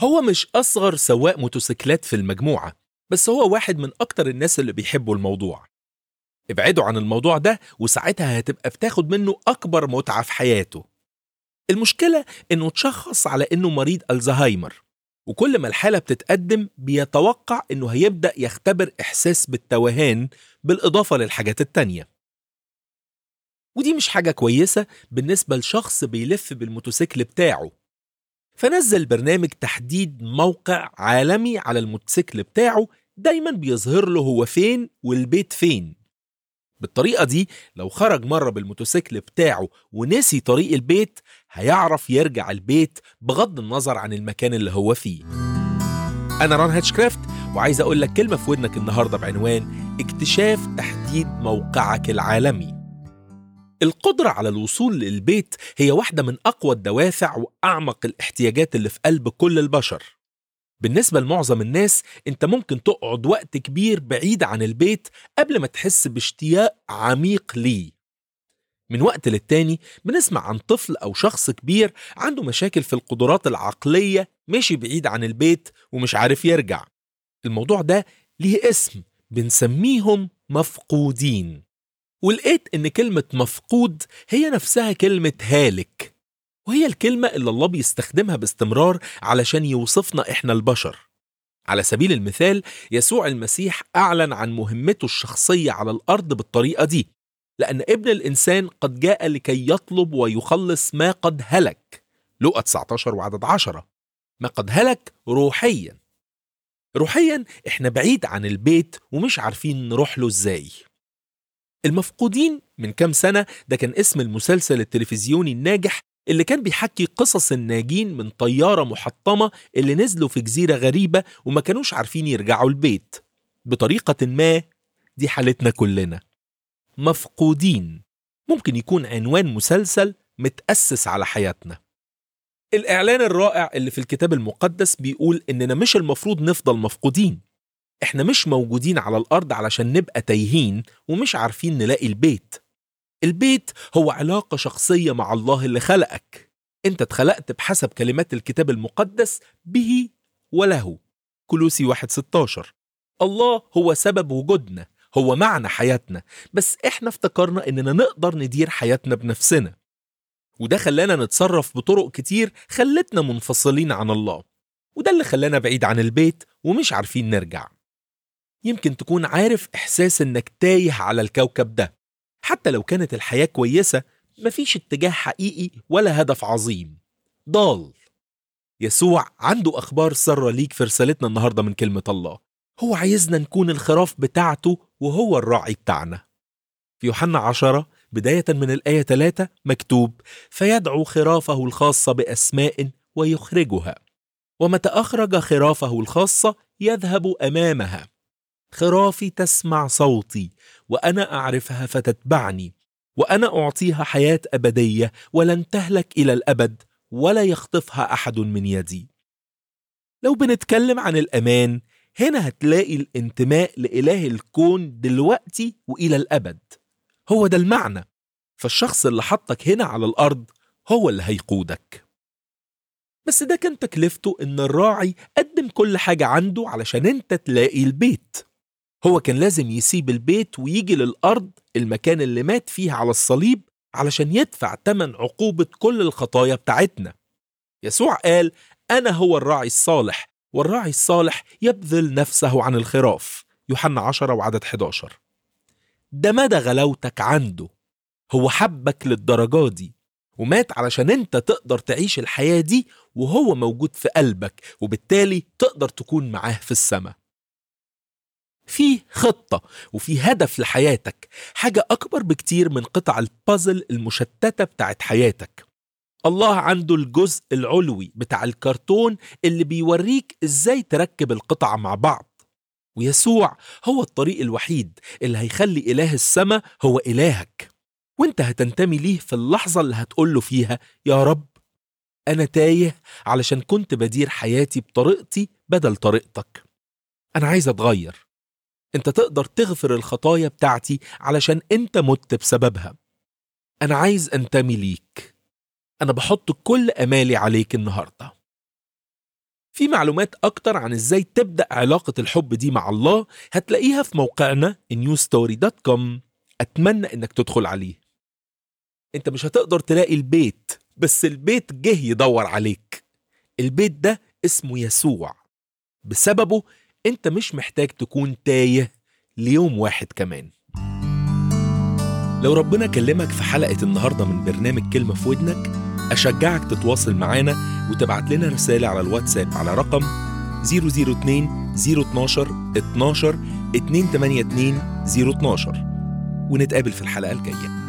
هو مش أصغر سواق موتوسيكلات في المجموعة بس هو واحد من أكتر الناس اللي بيحبوا الموضوع ابعدوا عن الموضوع ده وساعتها هتبقى بتاخد منه أكبر متعة في حياته المشكلة إنه تشخص على إنه مريض الزهايمر وكل ما الحالة بتتقدم بيتوقع إنه هيبدأ يختبر إحساس بالتوهان بالإضافة للحاجات التانية ودي مش حاجة كويسة بالنسبة لشخص بيلف بالموتوسيكل بتاعه فنزل برنامج تحديد موقع عالمي على الموتوسيكل بتاعه دايما بيظهر له هو فين والبيت فين بالطريقة دي لو خرج مرة بالموتوسيكل بتاعه ونسي طريق البيت هيعرف يرجع البيت بغض النظر عن المكان اللي هو فيه أنا ران هاتشكرافت وعايز أقول لك كلمة في ودنك النهاردة بعنوان اكتشاف تحديد موقعك العالمي القدرة على الوصول للبيت هي واحدة من أقوى الدوافع وأعمق الاحتياجات اللي في قلب كل البشر بالنسبة لمعظم الناس انت ممكن تقعد وقت كبير بعيد عن البيت قبل ما تحس باشتياق عميق ليه من وقت للتاني بنسمع عن طفل أو شخص كبير عنده مشاكل في القدرات العقلية مشي بعيد عن البيت ومش عارف يرجع الموضوع ده ليه اسم بنسميهم مفقودين ولقيت إن كلمة مفقود هي نفسها كلمة هالك وهي الكلمة اللي الله بيستخدمها باستمرار علشان يوصفنا إحنا البشر على سبيل المثال يسوع المسيح أعلن عن مهمته الشخصية على الأرض بالطريقة دي لأن ابن الإنسان قد جاء لكي يطلب ويخلص ما قد هلك لقى 19 وعدد 10 ما قد هلك روحيا روحيا احنا بعيد عن البيت ومش عارفين نروح له ازاي المفقودين من كام سنة ده كان اسم المسلسل التلفزيوني الناجح اللي كان بيحكي قصص الناجين من طيارة محطمة اللي نزلوا في جزيرة غريبة وما كانوش عارفين يرجعوا البيت بطريقة ما دي حالتنا كلنا مفقودين ممكن يكون عنوان مسلسل متأسس على حياتنا الإعلان الرائع اللي في الكتاب المقدس بيقول إننا مش المفروض نفضل مفقودين إحنا مش موجودين على الأرض علشان نبقى تايهين ومش عارفين نلاقي البيت البيت هو علاقة شخصية مع الله اللي خلقك انت اتخلقت بحسب كلمات الكتاب المقدس به وله كلوسي 1.16 الله هو سبب وجودنا هو معنى حياتنا بس احنا افتكرنا اننا نقدر ندير حياتنا بنفسنا وده خلانا نتصرف بطرق كتير خلتنا منفصلين عن الله وده اللي خلانا بعيد عن البيت ومش عارفين نرجع يمكن تكون عارف احساس انك تايه على الكوكب ده حتى لو كانت الحياة كويسة مفيش اتجاه حقيقي ولا هدف عظيم ضال يسوع عنده أخبار سارة ليك في رسالتنا النهاردة من كلمة الله هو عايزنا نكون الخراف بتاعته وهو الراعي بتاعنا في يوحنا عشرة بداية من الآية 3 مكتوب فيدعو خرافه الخاصة بأسماء ويخرجها ومتى أخرج خرافه الخاصة يذهب أمامها خرافي تسمع صوتي وانا اعرفها فتتبعني وانا اعطيها حياه ابديه ولن تهلك الى الابد ولا يخطفها احد من يدي لو بنتكلم عن الامان هنا هتلاقي الانتماء لاله الكون دلوقتي والى الابد هو ده المعنى فالشخص اللي حطك هنا على الارض هو اللي هيقودك بس ده كان تكلفته ان الراعي قدم كل حاجه عنده علشان انت تلاقي البيت هو كان لازم يسيب البيت ويجي للأرض المكان اللي مات فيه على الصليب علشان يدفع تمن عقوبة كل الخطايا بتاعتنا يسوع قال أنا هو الراعي الصالح والراعي الصالح يبذل نفسه عن الخراف يوحنا 10 وعدد 11 ده مدى غلاوتك عنده هو حبك للدرجة دي ومات علشان انت تقدر تعيش الحياة دي وهو موجود في قلبك وبالتالي تقدر تكون معاه في السماء في خطة وفي هدف لحياتك حاجة أكبر بكتير من قطع البازل المشتتة بتاعت حياتك الله عنده الجزء العلوي بتاع الكرتون اللي بيوريك ازاي تركب القطع مع بعض ويسوع هو الطريق الوحيد اللي هيخلي إله السماء هو إلهك وانت هتنتمي ليه في اللحظة اللي هتقوله فيها يا رب أنا تايه علشان كنت بدير حياتي بطريقتي بدل طريقتك أنا عايز أتغير انت تقدر تغفر الخطايا بتاعتي علشان انت مت بسببها انا عايز انتمي ليك انا بحط كل امالي عليك النهارده في معلومات أكتر عن إزاي تبدأ علاقة الحب دي مع الله هتلاقيها في موقعنا newstory.com أتمنى إنك تدخل عليه أنت مش هتقدر تلاقي البيت بس البيت جه يدور عليك البيت ده اسمه يسوع بسببه أنت مش محتاج تكون تايه ليوم واحد كمان لو ربنا كلمك في حلقة النهاردة من برنامج كلمة في ودنك أشجعك تتواصل معانا وتبعت لنا رسالة على الواتساب على رقم 002 012 12 282 012 ونتقابل في الحلقة الجاية